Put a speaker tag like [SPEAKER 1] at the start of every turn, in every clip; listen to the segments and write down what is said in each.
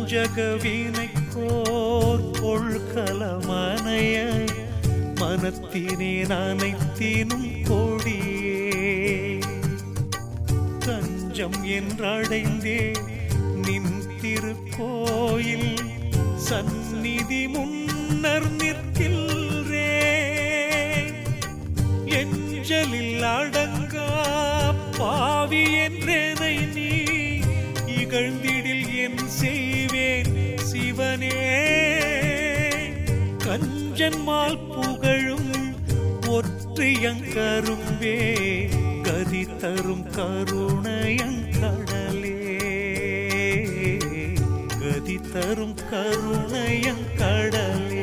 [SPEAKER 1] வஞ்சகவினைக்கோர் கொள்கலமனைய மனத்தினே அனைத்தினும் கொடியே தஞ்சம் என்றடைந்தே நின் திருக்கோயில் சந்நிதி முன்னர் நிற்கின்றே எஞ்சலில் அடங்கா பாவி என்றனை நீ இகழ்ந்திடில் என் செய்வேன் சிவனே கஞ்சன்மால் புகழும் ஒற்றியங்கரும்பே கதி தரும் கருணையங்கடலே கதி தரும் கருணையங்கடலே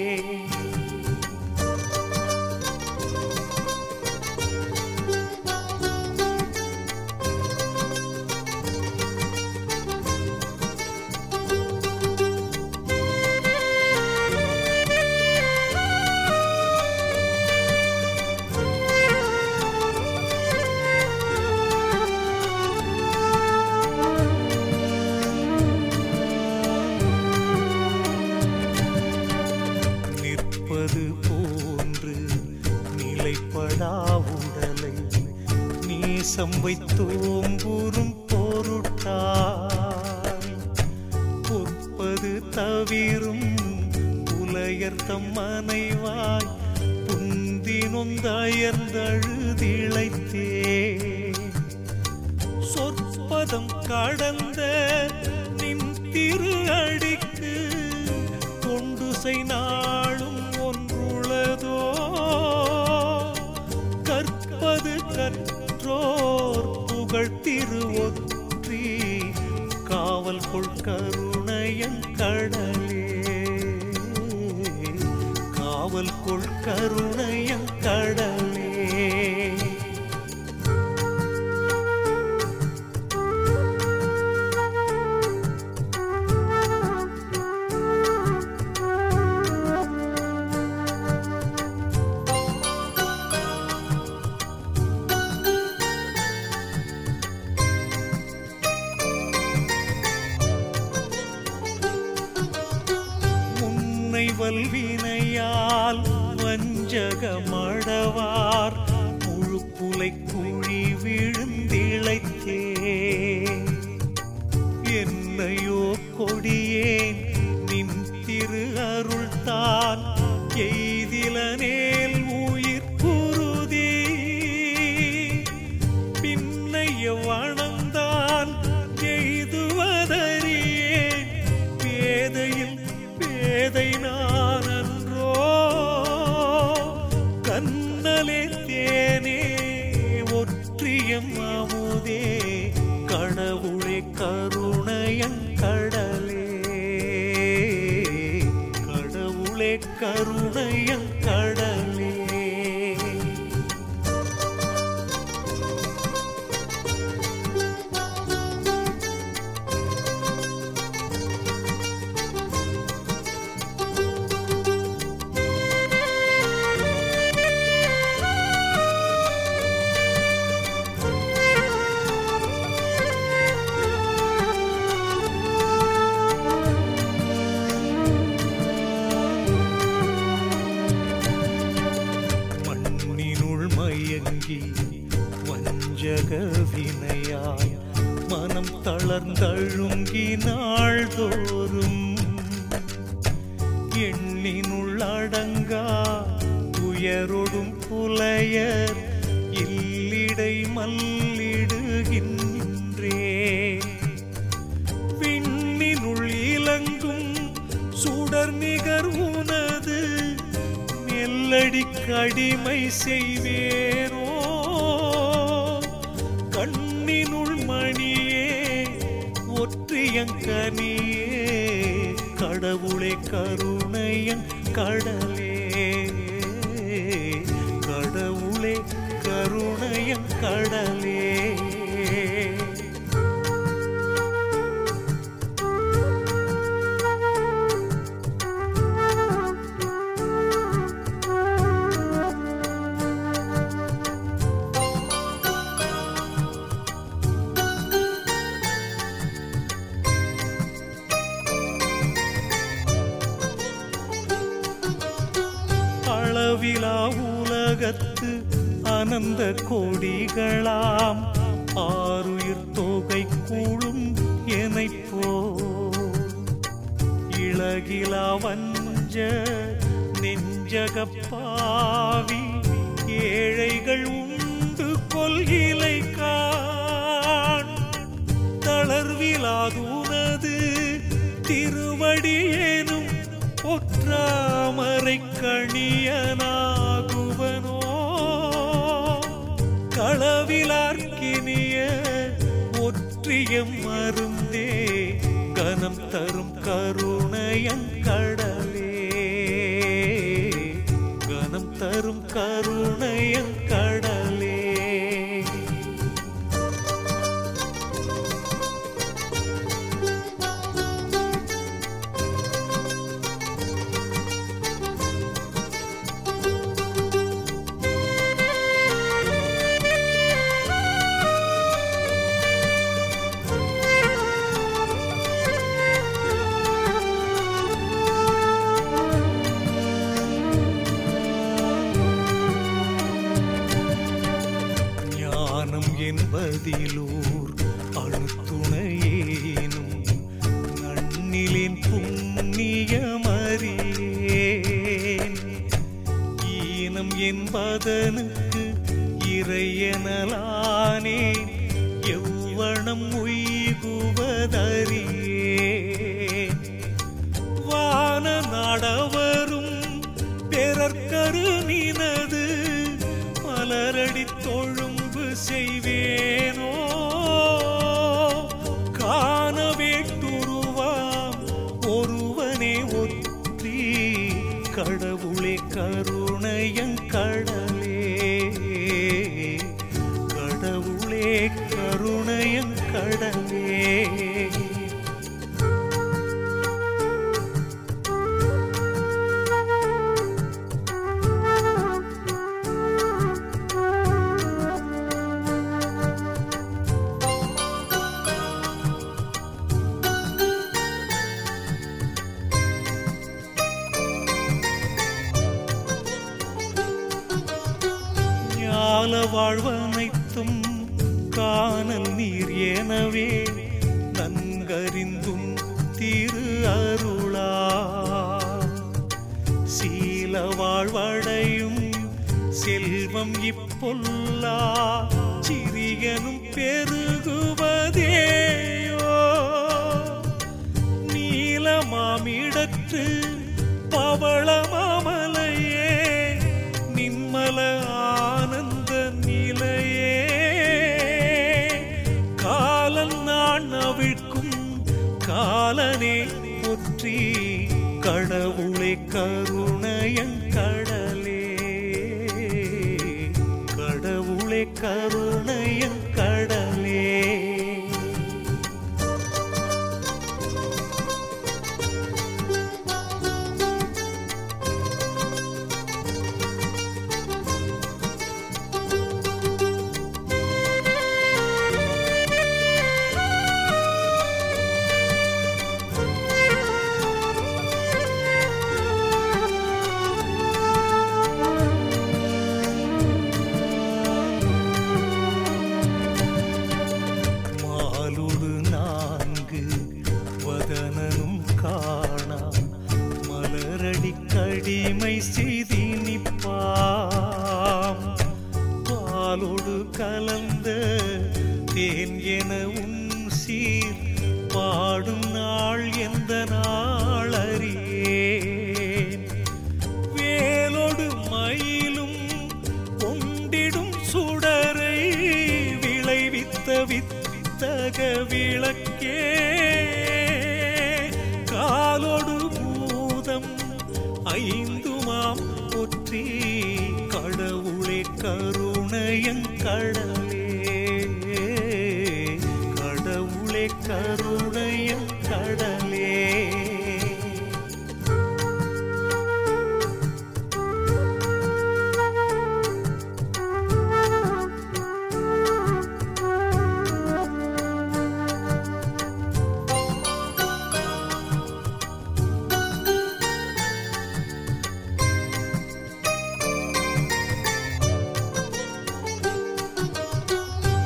[SPEAKER 1] நிற்பது போன்று நிலைப்படா உடலை நேசம் வைத்தோம்புறும் பொருட்டாய் பொற்பது தவிரும் புலையர்த்தம் மனைவாய் புந்தி நொந்தயர்ந்தழுதிழைத்தே சொற்பதம் கடந்த நின் திரு அடிக்கு கொண்டு செய் நாளும் ஒன்றுளதோ கற்பது கற்றோர் புகழ் திரு ஒற்றி காவல் கொள் கருணையன் கடலே காவல் கொள் கருணையன் கடலே முன்னை வல்வினையால் வஞ்சகமடவார் முழுப்புலை குழி விழுந்திழைத்தே என்னையோ கொடியேன் நின் திரு அருள்தான் எய்திலனேல் உயிர் குருதி பின்னைய வணந்தான் எய்துவதறியேன் பேதையில் பேதை நான் அன்றோ கண்ணலே தேனே ஒற்றியம் அமுதே கடவுளே கருணையன் கடலே கடவுளே கருணையன் கடலே மண்ணினுள் மயங்கி வஞ்சக வினையாய் மனம் தளர்ந்தழுங்கி நாள்தோறும் எண்ணினுள் அடங்கா துயரொடும் புலையர் இல்லிடை மல்லிடுகின்றே விண்ணினுள் இலங்கும் சுடர் நிகர் உனது நெல்லடி கடிமை செய்வேனோ கண்ணினுள் மணியே ஒற்றியங்கனியே கடவுளே கருணையன் கடலே கடவுளே கருணையன் கடலே அளவிலா உலகத்து அனந்த கோடிகளாம் ஆறுயிர் தொகை கூழும் எனைப்போ இளகிலா வஞ்ச நெஞ்சகப்பாவி ஏழைகள் உண்டு கொள்கிலை காண் தளர்விலாதுனது திருவடியேனும் ஒற்றாமரை கணியனாகுவனோ களவிலார்க்கினிய ஒற்றியம் மருந்தே கனம் தரும் கருணையங்கடலே கனம் தரும் கருணையங்கடலே ஞானம் என்பதிலூர் அணுத்துணையேனும் நன்னிலின் புண்ணியமறியேன் ஈனம் என்பதனுக்கு இறையனலானேன் எவ்வனம் உய்குவதறியேன் வான நாடவரும் பிறர்க்கரு நினது மலரடி தொழும்பு செய்வேனோ காண வேட்டுருவாம் ஒருவனே ஒற்றி கடவுளே கருணையங்கடலே கடவுளே கருணையங்கடலே ஞால வாழ்வனைத்தும் காணல் நீர் எனவே நன்கறிந்தும் திரு அருளா சீல வாழ்வடையும் செல்வம் இப்பொல்லா சிறியனும் பெருகுவதேயோ நீலமாமிடற்று பவள மாமலையே நிம்மல ஆனந்த நிலையே காலன் நான் அவிழ்க்கும் காலனே ஒற்றி கடவுளே கருணையங்கடலே கடவுளே கருணையங்கடலே மாலுடு நான்கு வதனனும் காணா மலரடி கடிமை செய்தி நிப்பாம் பாலோடு கலந்த தேன் என உன் சீர் பாடும் நாள் எந்த நாள் அறியேன் வேலோடு மயிலும் கொண்டிடும் சுடரை விளைவித்த வித்தக விளக்கே காலோடு பூதம் ஐந்துமாம் ஒற்றி கடவுளே கருணையங்கடலே கடவுளே கருணையங்கடலே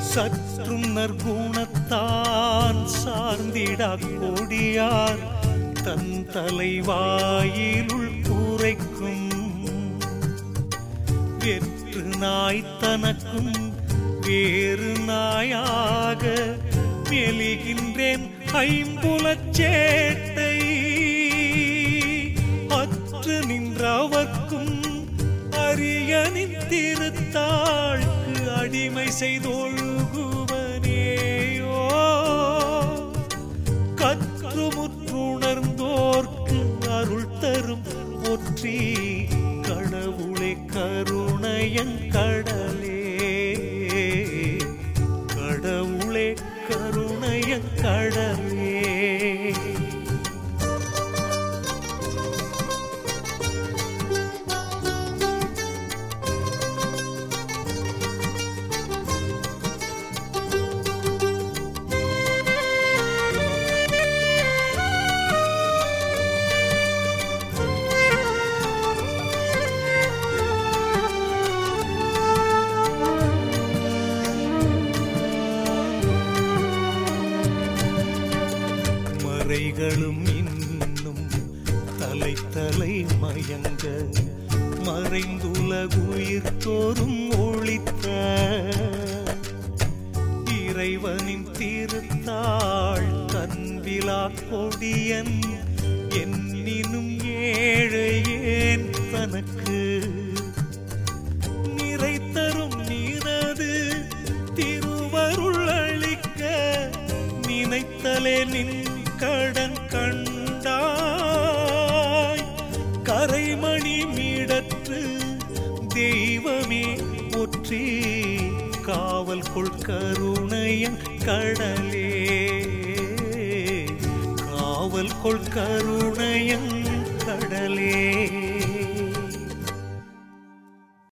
[SPEAKER 1] சற்றும் நற்குணத்தான் சார்ந்திடா கொடியார் தன் தலைவாயிலுள் குறைக்கும் வெற்று நாய் தனக்கும் வேறு நாயாக மெலிகின்றேன் ஐம்புலச் சேட்டை அற்று நின்றவர்க்கும் அரியனின் திருத்தாழ்க்கு அடிமை செய்தொழுகுவனேயோ கற்றுமுற்றுணர்ந்தோர்க்கு அருள் தரும் ஒற்றி கடவுளே கருணையன் கடலே கடவுளே கருணையன் கடலே மறைகளும் இன்னும் தலை தலை மயங்க மறைந்துலகுயிர் தோறும் ஒளித்த இறைவனின் திருத்தாள் தன்விழா கொடியன் என்னினும் ஏழையேன் தனக்கு நிறை தரும் நீரது திருவருள் அளிக்க நினைத்தலே நின் கடன் கண்டாய் கரைமணி மீடற்று தெய்வமே ஒற்றி காவல் கொள் கருணையன் கடலே காவல் கொள் கருணையன் கடலே